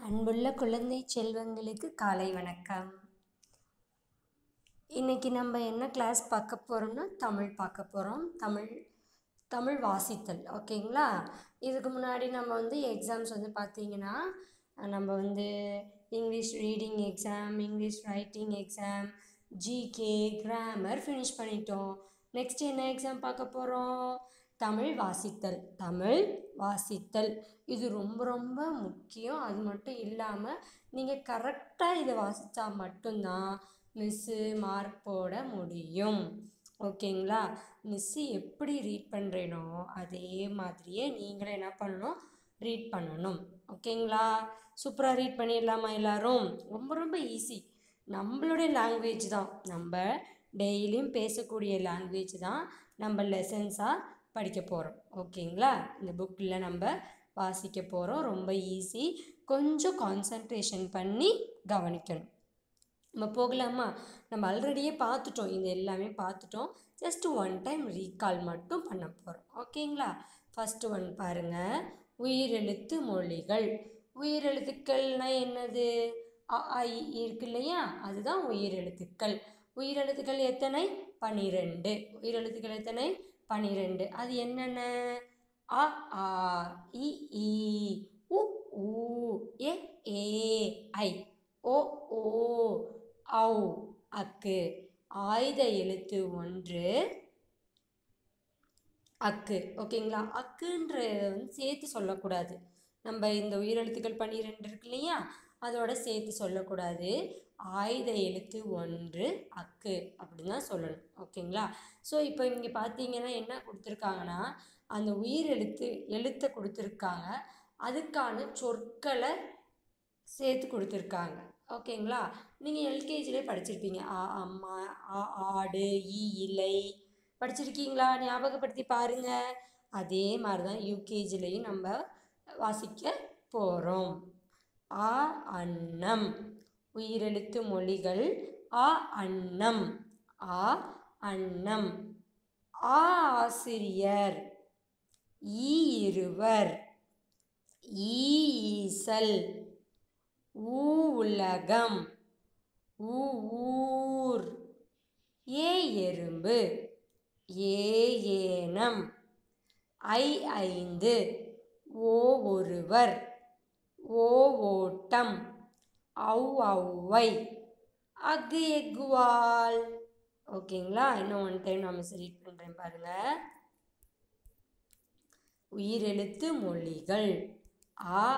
அன்புள்ள குழந்தை செல்வங்களுக்கு காலை வணக்கம் இன்னைக்கு நம்ம என்ன கிளாஸ் பார்க்க போகிறோம்னா தமிழ் பார்க்க போகிறோம் தமிழ் தமிழ் வாசித்தல் ஓகேங்களா இதுக்கு முன்னாடி நம்ம வந்து எக்ஸாம்ஸ் வந்து பார்த்தீங்கன்னா நம்ம வந்து English reading exam English writing exam GK grammar finish பண்ணிட்டோம் நெக்ஸ்ட் என்ன எக்ஸாம் பார்க்க போகிறோம் தமிழ் வாசித்தல் தமிழ் வாசித்தல் இது ரொம்ப ரொம்ப முக்கியம் அது மட்டும் இல்லாமல் நீங்கள் கரெக்டாக இதை வாசித்தா மட்டும்தான் மிஸ்ஸு மார்க் போட முடியும் ஓகேங்களா மிஸ்ஸு எப்படி ரீட் பண்ணுறேனோ அதே மாதிரியே நீங்களும் என்ன பண்ணணும் ரீட் பண்ணணும் ஓகேங்களா சூப்பராக ரீட் பண்ணிடலாமா எல்லாரும் ரொம்ப ரொம்ப ஈஸி நம்மளுடைய லாங்குவேஜ் தான் நம்ம டெய்லியும் பேசக்கூடிய லாங்குவேஜ் தான் நம்ம லெசன்ஸாக படிக்க போகிறோம் ஓகேங்களா இந்த புக்கில் நம்ம வாசிக்க போகிறோம் ரொம்ப ஈஸி கொஞ்சம் கான்சன்ட்ரேஷன் பண்ணி கவனிக்கணும் நம்ம போகலாமா நம்ம ஆல்ரெடியே பார்த்துட்டோம் இது எல்லாமே பார்த்துட்டோம் ஜஸ்ட் ஒன் டைம் ரீகால் மட்டும் பண்ண போகிறோம் ஓகேங்களா ஃபஸ்ட்டு ஒன் பாருங்கள் உயிரெழுத்து மொழிகள் உயிரெழுத்துக்கள்னால் என்னது அ ஆ இ ஈ இருக்கு இல்லையா அதுதான் உயிரெழுத்துக்கள் உயிரெழுத்துக்கள் எத்தனை பனிரெண்டு உயிரெழுத்துக்கள் எத்தனை பனிரெண்டு அது என்னென்ன அ ஆ இ ஈ உ ஊ எ ஏ ஐ ஓ ஓ ஔ அக்கு ஆயுத எழுத்து ஒன்று அக்கு ஓகேங்களா அக்குன்ற வந்து சேர்த்து சொல்லக்கூடாது நம்ம இந்த உயிரெழுத்துக்கள் பன்னிரெண்டு இருக்கு இல்லையா அதோட சேர்த்து சொல்லக்கூடாது ஆயுத எழுத்து ஒன்று அக்கு அப்படின்னு தான் சொல்லணும் ஓகேங்களா ஸோ இப்போ இங்கே பார்த்தீங்கன்னா என்ன கொடுத்துருக்காங்கன்னா அந்த உயிர் எழுத்து எழுத்தை கொடுத்துருக்காங்க அதுக்கான சொற்களை சேர்த்து கொடுத்துருக்காங்க ஓகேங்களா நீங்கள் எல்கேஜிலே படிச்சிருப்பீங்க ஆ அம்மா ஆ ஆடு ஈ இலை படிச்சிருக்கீங்களா ஞாபகப்படுத்தி பாருங்க அதே மாதிரி தான் யூகேஜிலையும் நம்ம வாசிக்க போகிறோம் ஆ அன்னம் உயிரெழுத்து மொழிகள் ஆ அன்னம் ஆ அன்னம் ஆ ஆசிரியர் ஈ இருவர் ஈ ஈசல் ஊ உலகம் ஊ ஊர் ஏ எறும்பு ஏ ஏனம் ஐ ஐந்து ஓ ஒருவர் ஓ ஓட்டம் ஔ ஔவை அக்கு எக்குவால் ஓகேங்களா இன்னும் ஒன் டைம் நான் மிஸ் ரீட் பண்ணுறேன் பாருங்கள் உயிரெழுத்து மொழிகள் ஆ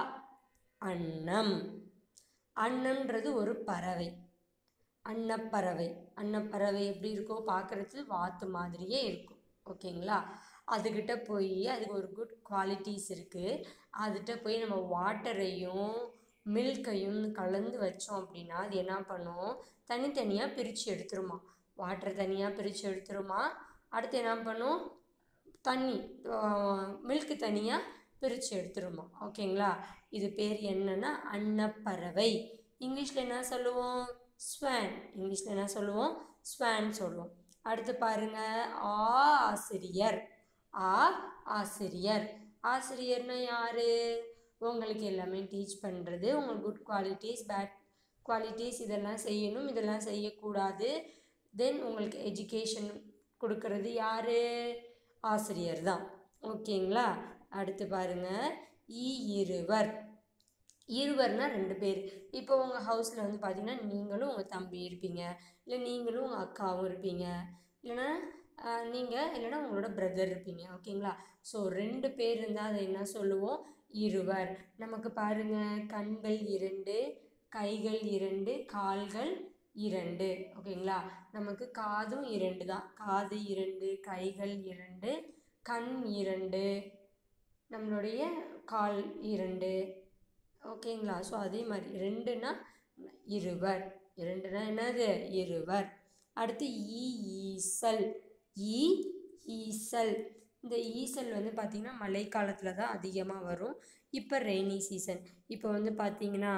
அன்னம் அன்னம்ன்றது ஒரு பறவை அன்னப்பறவை அன்னப்பறவை எப்படி இருக்கோ பார்க்குறதுக்கு வாத்து மாதிரியே இருக்கும் ஓகேங்களா அதுக்கிட்ட போய் அதுக்கு ஒரு குட் குவாலிட்டிஸ் இருக்குது அதுகிட்ட போய் நம்ம வாட்டரையும் மில்கையும் கலந்து வச்சோம் அப்படின்னா அது என்ன பண்ணும் தனித்தனியாக பிரித்து எடுத்துருமா வாட்டர் தனியாக பிரித்து எடுத்துருமா அடுத்து என்ன பண்ணும் தண்ணி மில்க்கு தனியாக பிரித்து எடுத்துருமா ஓகேங்களா இது பேர் என்னன்னா அன்னப்பறவை இங்கிலீஷில் என்ன சொல்லுவோம் ஸ்வான் இங்கிலீஷில் என்ன சொல்லுவோம் ஸ்வான் சொல்லுவோம் அடுத்து பாருங்க ஆ ஆசிரியர் ஆ ஆசிரியர் ஆசிரியர்னா யாரு உங்களுக்கு எல்லாமே டீச் பண்ணுறது உங்களுக்கு குட் குவாலிட்டிஸ் பேட் குவாலிட்டிஸ் இதெல்லாம் செய்யணும் இதெல்லாம் செய்யக்கூடாது தென் உங்களுக்கு எஜுகேஷன் கொடுக்கறது யார் ஆசிரியர் தான் ஓகேங்களா அடுத்து பாருங்க ஈ இருவர் இருவர்னா ரெண்டு பேர் இப்போ உங்கள் ஹவுஸில் வந்து பார்த்தீங்கன்னா நீங்களும் உங்கள் தம்பி இருப்பீங்க இல்லை நீங்களும் உங்கள் அக்காவும் இருப்பீங்க இல்லைன்னா நீங்கள் இல்லைன்னா உங்களோட பிரதர் இருப்பீங்க ஓகேங்களா ஸோ ரெண்டு பேர் இருந்தால் அதை என்ன சொல்லுவோம் இருவர் நமக்கு பாருங்கள் கண்கள் இரண்டு கைகள் இரண்டு கால்கள் இரண்டு ஓகேங்களா நமக்கு காதும் இரண்டு தான் காது இரண்டு கைகள் இரண்டு கண் இரண்டு நம்மளுடைய கால் இரண்டு ஓகேங்களா ஸோ அதே மாதிரி ரெண்டுனா இருவர் இரண்டுனா என்னது இருவர் அடுத்து ஈ ஈசல் ஈ ஈசல் இந்த ஈசல் வந்து பார்த்திங்கன்னா மழைக்காலத்தில் தான் அதிகமாக வரும் இப்போ ரெய்னி சீசன் இப்போ வந்து பார்த்திங்கன்னா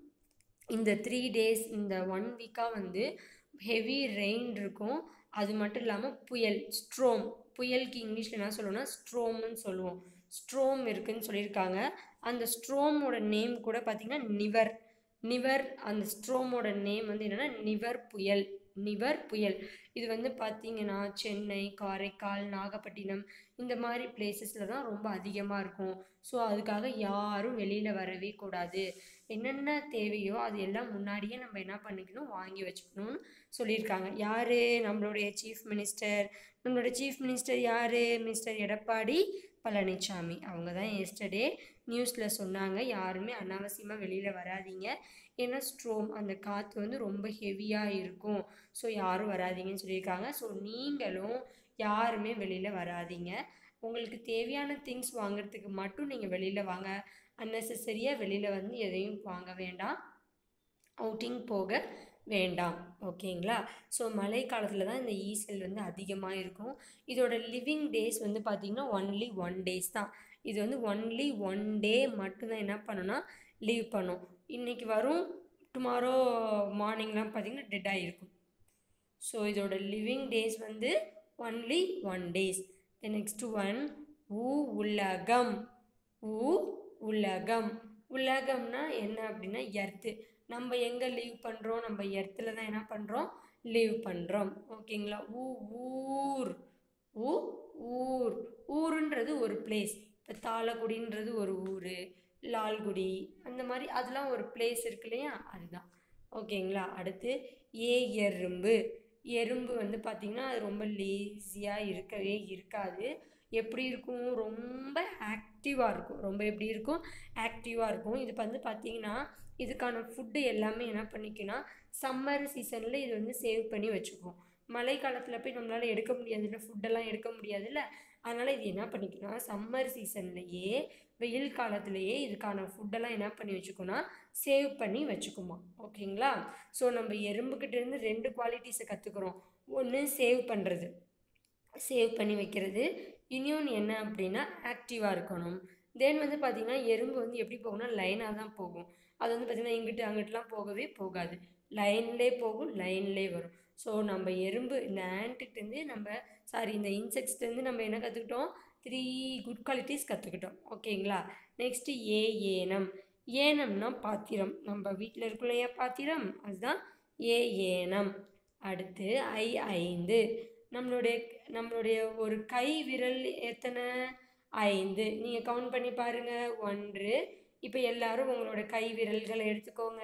இந்த த்ரீ டேஸ் இந்த ஒன் வீக்காக வந்து ஹெவி ரெயின் இருக்கும் அது மட்டும் இல்லாமல் புயல் ஸ்ட்ரோம் புயலுக்கு இங்கிலீஷில் என்ன சொல்லுவோம்னா ஸ்ட்ரோம்னு சொல்லுவோம் ஸ்ட்ரோம் இருக்குதுன்னு சொல்லியிருக்காங்க அந்த ஸ்ட்ரோமோட நேம் கூட பார்த்தீங்கன்னா நிவர் நிவர் அந்த ஸ்ட்ரோமோட நேம் வந்து என்னென்னா நிவர் புயல் நிவர் புயல் இது வந்து பார்த்தீங்கன்னா சென்னை காரைக்கால் நாகப்பட்டினம் இந்த மாதிரி பிளேசஸில் தான் ரொம்ப அதிகமாக இருக்கும் ஸோ அதுக்காக யாரும் வெளியில் வரவே கூடாது என்னென்ன தேவையோ அது எல்லாம் முன்னாடியே நம்ம என்ன பண்ணிக்கணும் வாங்கி வச்சுக்கணும்னு சொல்லியிருக்காங்க யார் நம்மளுடைய சீஃப் மினிஸ்டர் நம்மளோட சீஃப் மினிஸ்டர் யார் மினிஸ்டர் எடப்பாடி பழனிசாமி அவங்க தான் எஸ்டர்டே நியூஸில் சொன்னாங்க யாருமே அனாவசியமாக வெளியில் வராதீங்க ஏன்னா ஸ்ட்ரோம் அந்த காற்று வந்து ரொம்ப ஹெவியாக இருக்கும் ஸோ யாரும் வராதீங்கன்னு சொல்லியிருக்காங்க ஸோ நீங்களும் யாருமே வெளியில் வராதீங்க உங்களுக்கு தேவையான திங்ஸ் வாங்குறதுக்கு மட்டும் நீங்கள் வெளியில் வாங்க அன்னெசரியாக வெளியில் வந்து எதையும் வாங்க வேண்டாம் அவுட்டிங் போக வேண்டாம் ஓகேங்களா ஸோ மழை காலத்தில் தான் இந்த ஈசல் வந்து அதிகமாக இருக்கும் இதோட லிவிங் டேஸ் வந்து பார்த்திங்கன்னா ஒன்லி ஒன் டேஸ் தான் இது வந்து ஒன்லி ஒன் டே மட்டும்தான் என்ன பண்ணுன்னா லீவ் பண்ணும் இன்றைக்கி வரும் டுமாரோ மார்னிங்லாம் பார்த்திங்கன்னா டெட்டாக இருக்கும் ஸோ இதோட லிவிங் டேஸ் வந்து only one days the next one ஊ உலகம் ஊ உலகம் உலகம்னா என்ன அப்படின்னா எர்த்து நம்ம எங்கே லீவ் பண்ணுறோம் நம்ம எர்த்தில் தான் என்ன பண்ணுறோம் லீவ் பண்ணுறோம் ஓகேங்களா ஊ ஊர் ஊ ஊர் ஊருன்றது ஒரு பிளேஸ் இப்போ தாளக்குடின்றது ஒரு ஊர் லால்குடி அந்த மாதிரி அதெல்லாம் ஒரு பிளேஸ் இருக்கு இல்லையா அதுதான் ஓகேங்களா அடுத்து ஏ எறும்பு எறும்பு வந்து பார்த்திங்கன்னா அது ரொம்ப லேசியாக இருக்கவே இருக்காது எப்படி இருக்கும் ரொம்ப ஆக்டிவாக இருக்கும் ரொம்ப எப்படி இருக்கும் ஆக்டிவாக இருக்கும் இது வந்து பார்த்திங்கன்னா இதுக்கான ஃபுட்டு எல்லாமே என்ன பண்ணிக்குன்னா சம்மர் சீசனில் இது வந்து சேவ் பண்ணி வச்சுக்கும் மழை காலத்தில் போய் நம்மளால் எடுக்க முடியாதுல்ல ஃபுட்டெல்லாம் எடுக்க முடியாதுல்ல அதனால் இது என்ன பண்ணிக்குன்னா சம்மர் சீசன்லேயே வெயில் காலத்துலேயே இதுக்கான ஃபுட்டெல்லாம் என்ன பண்ணி வச்சுக்கோன்னா சேவ் பண்ணி வச்சுக்குமா ஓகேங்களா ஸோ நம்ம எறும்புக்கிட்டேருந்து ரெண்டு குவாலிட்டிஸை கற்றுக்குறோம் ஒன்று சேவ் பண்ணுறது சேவ் பண்ணி வைக்கிறது இன்னொன்று என்ன அப்படின்னா ஆக்டிவாக இருக்கணும் தென் வந்து பார்த்திங்கன்னா எறும்பு வந்து எப்படி போகும்னா லைனாக தான் போகும் அது வந்து பார்த்திங்கன்னா இங்கிட்டு அங்கிட்டுலாம் போகவே போகாது லைன்லே போகும் லைன்லே வரும் ஸோ நம்ம எறும்பு இந்த ஆண்ட்டுகிட்டேருந்து நம்ம சாரி இந்த இன்செக்ட்ஸ்லேருந்து நம்ம என்ன கற்றுக்கிட்டோம் த்ரீ குட் குவாலிட்டிஸ் கற்றுக்கிட்டோம் ஓகேங்களா நெக்ஸ்ட்டு ஏ ஏனம் ஏனம்னா பாத்திரம் நம்ம வீட்டில் இருக்கும் இல்லையா பாத்திரம் அதுதான் ஏ ஏனம் அடுத்து ஐ ஐந்து நம்மளுடைய நம்மளுடைய ஒரு கை விரல் எத்தனை ஐந்து நீங்கள் கவுண்ட் பண்ணி பாருங்கள் ஒன்று இப்போ எல்லாரும் உங்களோட கை விரல்களை எடுத்துக்கோங்க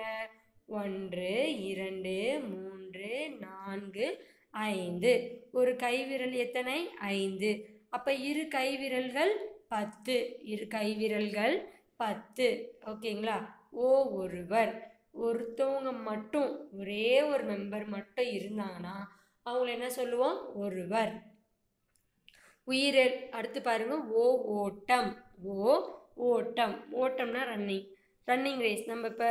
ஒன்று இரண்டு மூன்று நான்கு ஐந்து ஒரு கை விரல் எத்தனை ஐந்து அப்போ இரு கை விரல்கள் பத்து இரு கை விரல்கள் பத்து ஓகேங்களா ஓ ஒருவர் ஒருத்தவங்க மட்டும் ஒரே ஒரு மெம்பர் மட்டும் இருந்தாங்கன்னா அவங்கள என்ன சொல்லுவோம் ஒருவர் உயிரெழ் அடுத்து பாருங்க ஓ ஓட்டம் ஓ ஓட்டம் ஓட்டம்னா ரன்னிங் ரன்னிங் ரேஸ் நம்ம இப்போ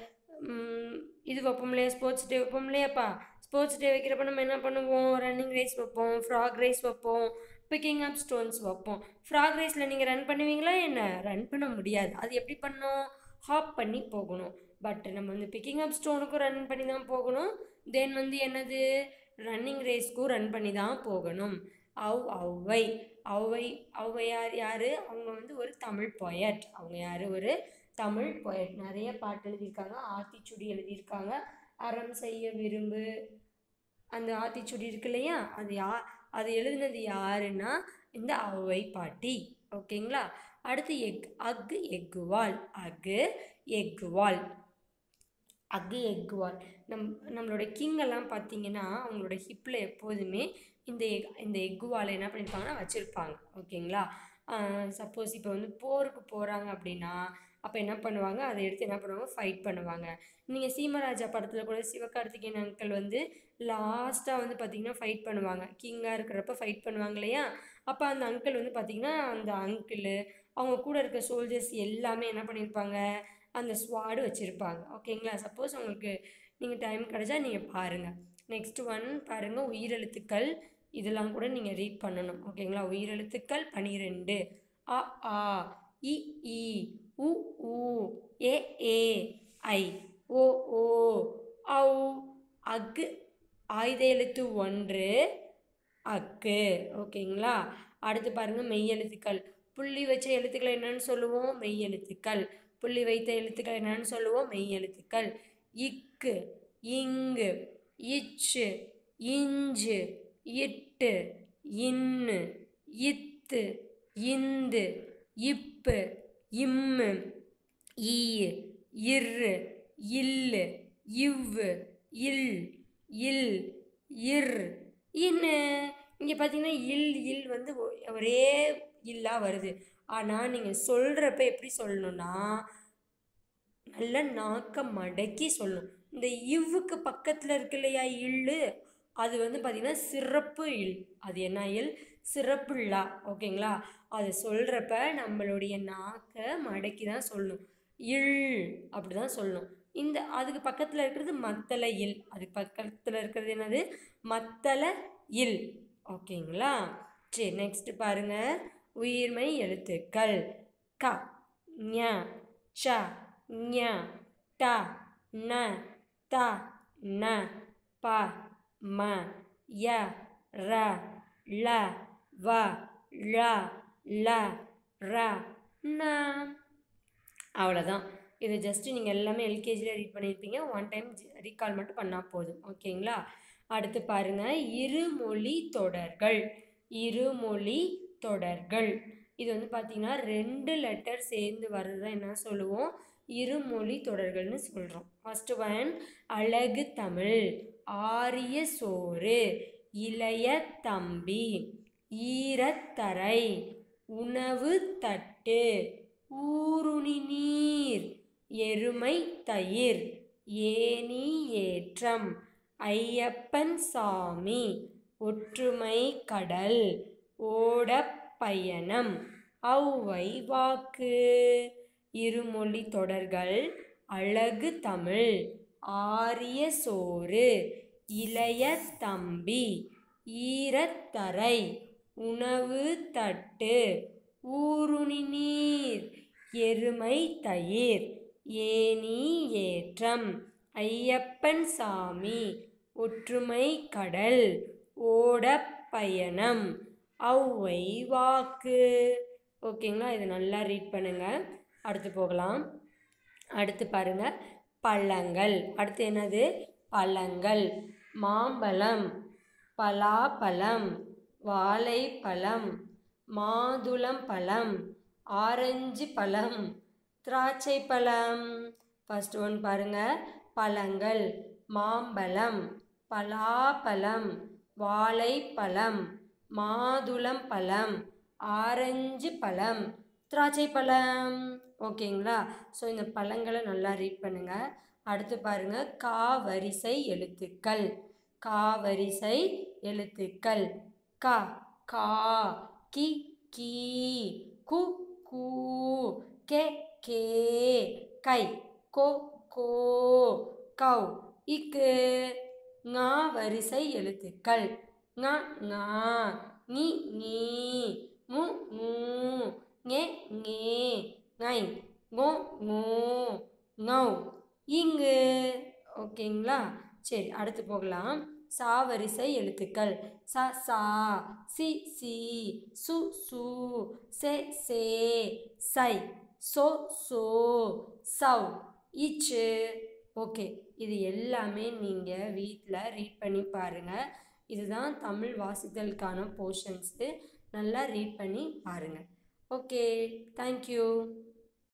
இது வைப்போம் இல்லையா ஸ்போர்ட்ஸ் டே வைப்போம் இல்லையாப்பா ஸ்போர்ட்ஸ் டே வைக்கிறப்ப நம்ம என்ன பண்ணுவோம் ரன்னிங் ரேஸ் வைப்போம் ஃப்ராக் ரேஸ் வைப்போம் பிக்கிங் அப் ஸ்டோன்ஸ் வைப்போம் ஃப்ராக் ரேஸில் நீங்கள் ரன் பண்ணுவீங்களா என்ன ரன் பண்ண முடியாது அது எப்படி பண்ணணும் ஹாப் பண்ணி போகணும் பட் நம்ம வந்து பிக்கிங் அப் ஸ்டோனுக்கும் ரன் பண்ணி தான் போகணும் தென் வந்து என்னது ரன்னிங் ரேஸ்க்கும் ரன் பண்ணி தான் போகணும் அவ் ஔவை ஔவை ஔவையார் யார் அவங்க வந்து ஒரு தமிழ் பொயட் அவங்க யார் ஒரு தமிழ் பொயட் நிறைய பாட்டு எழுதியிருக்காங்க ஆத்திச்சுடி எழுதியிருக்காங்க அறம் செய்ய விரும்பு அந்த ஆத்திச்சுடி இருக்கு இல்லையா அது யா அது எழுதினது யாருன்னா இந்த ஔவை பாட்டி ஓகேங்களா அடுத்து எக் அக்கு எக்குவால் அக்கு எக்குவால் அக்கு எக்குவால் நம் நம்மளோட கிங்கெல்லாம் பார்த்தீங்கன்னா அவங்களோட ஹிப்பில் எப்போதுமே இந்த எக் இந்த எக்குவாலை என்ன பண்ணியிருப்பாங்கன்னா வச்சுருப்பாங்க ஓகேங்களா சப்போஸ் இப்போ வந்து போருக்கு போகிறாங்க அப்படின்னா அப்போ என்ன பண்ணுவாங்க அதை எடுத்து என்ன பண்ணுவாங்க ஃபைட் பண்ணுவாங்க நீங்கள் சீமராஜா படத்தில் கூட சிவகார்த்திகேயன் அங்கிள் வந்து லாஸ்ட்டாக வந்து பார்த்திங்கன்னா ஃபைட் பண்ணுவாங்க கிங்காக இருக்கிறப்ப ஃபைட் பண்ணுவாங்க இல்லையா அப்போ அந்த அங்கிள் வந்து பார்த்திங்கன்னா அந்த அங்கிள் அவங்க கூட இருக்க சோல்ஜர்ஸ் எல்லாமே என்ன பண்ணியிருப்பாங்க அந்த ஸ்வாடு வச்சுருப்பாங்க ஓகேங்களா சப்போஸ் உங்களுக்கு நீங்கள் டைம் கிடச்சா நீங்கள் பாருங்கள் நெக்ஸ்ட் ஒன் பாருங்கள் உயிரெழுத்துக்கள் இதெல்லாம் கூட நீங்கள் ரீட் பண்ணணும் ஓகேங்களா உயிரெழுத்துக்கள் பனிரெண்டு அ ஆ இ இ உ ஊ ஏ ஏ ஐ ஓ ஓ ஔ அக்கு ஆயுத எழுத்து ஒன்று அக்கு ஓகேங்களா அடுத்து பாருங்கள் மெய்யெழுத்துக்கள் புள்ளி வச்ச எழுத்துக்களை என்னன்னு சொல்லுவோம் மெய் எழுத்துக்கள் புள்ளி வைத்த எழுத்துக்கள் என்னன்னு சொல்லுவோம் மெய் எழுத்துக்கள் இக்கு இங்கு இச்சு இஞ்சு இட்டு இன்னு இத்து இந்து இப்பு இம்மு ஈ இரு இல்லு இவ்வு இல் இல் இர் இன்னு இங்கே பார்த்தீங்கன்னா இல் இல் வந்து ஒ- ஒரே இல்லா வருது ஆனால் நீங்கள் சொல்கிறப்ப எப்படி சொல்லணும்னா நல்லா நாக்க மடக்கி சொல்லணும் இந்த இவ்வுக்கு பக்கத்தில் இருக்கு இல்லையா இல்லு அது வந்து பார்த்திங்கன்னா சிறப்பு இல் அது என்ன இல் சிறப்பு ழா ஓகேங்களா அது சொல்கிறப்ப நம்மளுடைய நாக்கை மடக்கி தான் சொல்லணும் இல் அப்படி தான் சொல்லணும் இந்த அதுக்கு பக்கத்தில் இருக்கிறது மத்தள இல் அதுக்கு பக்கத்தில் இருக்கிறது என்னது மத்தள இல் ஓகேங்களா சரி நெக்ஸ்ட் பாருங்க உயிர்மை எழுத்துக்கள் க ஞ ச ஞ ட ந த ந ப ம ய ர ல வ ழ ல ர ந அவ்வளோதான் இது ஜஸ்ட்டு நீங்கள் எல்லாமே எல்கேஜியில் ரீட் பண்ணியிருப்பீங்க ஒன் டைம் ரீகால் மட்டும் பண்ணால் போதும் ஓகேங்களா அடுத்து பாருங்கள் இருமொழி தொடர்கள் இருமொழி தொடர்கள் இது வந்து பார்த்திங்கன்னா ரெண்டு லெட்டர் சேர்ந்து வர்றது தான் என்ன சொல்லுவோம் இருமொழி தொடர்கள்னு சொல்கிறோம் ஃபஸ்ட்டு ஒன் அழகு தமிழ் ஆரிய சோறு இளைய தம்பி ஈரத்தரை உணவு தட்டு ஊருணி நீர் எருமை தயிர் ஏனி ஏற்றம் ஐயப்பன் சாமி ஒற்றுமை கடல் ஓடப் பயணம் ஔவை வாக்கு இருமொழி தொடர்கள் அழகு தமிழ் ஆரிய சோறு இளைய தம்பி ஈரத்தரை உணவு தட்டு ஊருணி நீர் எருமை தயிர் ஏனி ஏற்றம் ஐயப்பன் சாமி ஒற்றுமை கடல் ஓடப் பயணம் ஔவை வாக்கு ஓகேங்களா இதை நல்லா ரீட் பண்ணுங்க அடுத்து போகலாம் அடுத்து பாருங்க பழங்கள் அடுத்து என்னது பழங்கள் மாம்பழம் பலாப்பழம் வாழைப்பழம் மாதுளம் பழம் ஆரஞ்சு பழம் திராட்சை பழம் ஃபர்ஸ்ட் ஒன் பாருங்க பழங்கள் மாம்பழம் பலாப்பழம் வாழைப்பழம் மாதுளம் பழம் ஆரஞ்சு பழம் திராட்சை பழம் ஓகேங்களா ஸோ இந்த பழங்களை நல்லா ரீட் பண்ணுங்க அடுத்து பாருங்க கா வரிசை எழுத்துக்கள் கா வரிசை எழுத்துக்கள் க கா கி கீ கு கூ கே கே கை கோ கோ கவ் இக்கு ஙா வரிசை எழுத்துக்கள் ங ஞா ஞி ஞீ மு மூ ஞே ஞே ஞை ngோ ngோ ngௌ இங்கு ஓகேங்களா சரி அடுத்து போகலாம் சா வரிசை எழுத்துக்கள் ச சா சி சி சு சு செ சே சை சோ சோ சவ் இச்சு ஓகே இது எல்லாமே நீங்கள் வீட்டில் ரீட் பண்ணி பாருங்கள் இதுதான் தமிழ் வாசித்தலுக்கான போர்ஷன்ஸு நல்லா ரீட் பண்ணி பாருங்கள் ஓகே தேங்க்யூ